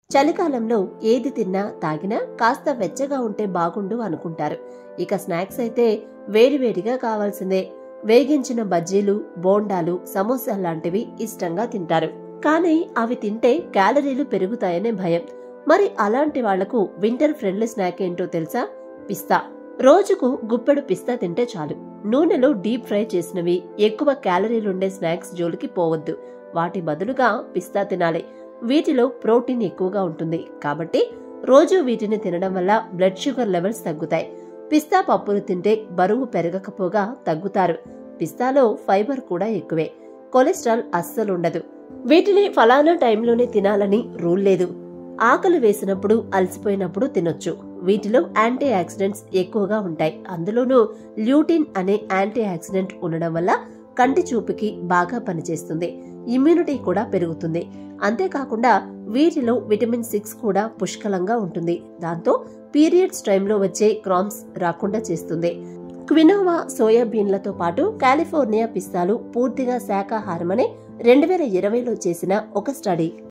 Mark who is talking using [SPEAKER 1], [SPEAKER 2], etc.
[SPEAKER 1] చలికాలంలో ఏది తిన్నా తాగినా కాస్త వెచ్చగా ఉంటే బాగుండు అనుకుంటారు ఇక స్నాక్స్ అయితే వేడివేడిగా కావాల్సిందే వేగించిన బజ్జీలు బోండాలు సమోసాలు లాంటివి ఇష్టంగా తింటారు కానీ అవి తింటే క్యాలరీలు పెరుగుతాయనే భయం మరి అలాంటి వాళ్లకు వింటర్ ఫ్రెండ్లీ స్నాక్ ఏంటో తెలుసా పిస్తా రోజుకు గుప్పెడు పిస్తా తింటే చాలు నూనెలో డీప్ ఫ్రై చేసినవి ఎక్కువ క్యాలరీలుండే స్నాక్స్ జోలికి పోవద్దు వాటి బదులుగా పిస్తా తినాలి వీటిలో ప్రోటీన్ ఎక్కువగా ఉంటుంది కాబట్టి రోజు వీటిని తినడం వల్ల బ్లడ్ షుగర్ లెవెల్స్ తగ్గుతాయి పిస్తా పప్పులు తింటే బరువు పెరగకపోగా తగ్గుతారు పిస్తాలో ఫైబర్ కూడా ఎక్కువే కొలెస్ట్రాల్ అస్సలుండదు వీటిని ఫలానా టైంలోనే తినాలని రూల్ లేదు ఆకలి వేసినప్పుడు అలసిపోయినప్పుడు తినొచ్చు వీటిలో యాంటీ ఆక్సిడెంట్స్ ఎక్కువగా ఉంటాయి అందులోనూ ల్యూటిన్ అనే యాంటీ ఆక్సిడెంట్ ఉండడం వల్ల కంటి చూపుకి బాగా పనిచేస్తుంది ఇమ్యూనిటీ కూడా పెరుగుతుంది అంతేకాకుండా వీటిలో విటమిన్ సిక్స్ కూడా పుష్కలంగా ఉంటుంది దాంతో పీరియడ్స్ టైంలో వచ్చే క్రామ్స్ రాకుండా చేస్తుంది క్వినోవా సోయాబీన్లతో పాటు కాలిఫోర్నియా పిస్తాలు పూర్తిగా శాకాహారమనే రెండు వేల ఇరవైలో చేసిన ఒక స్టడీ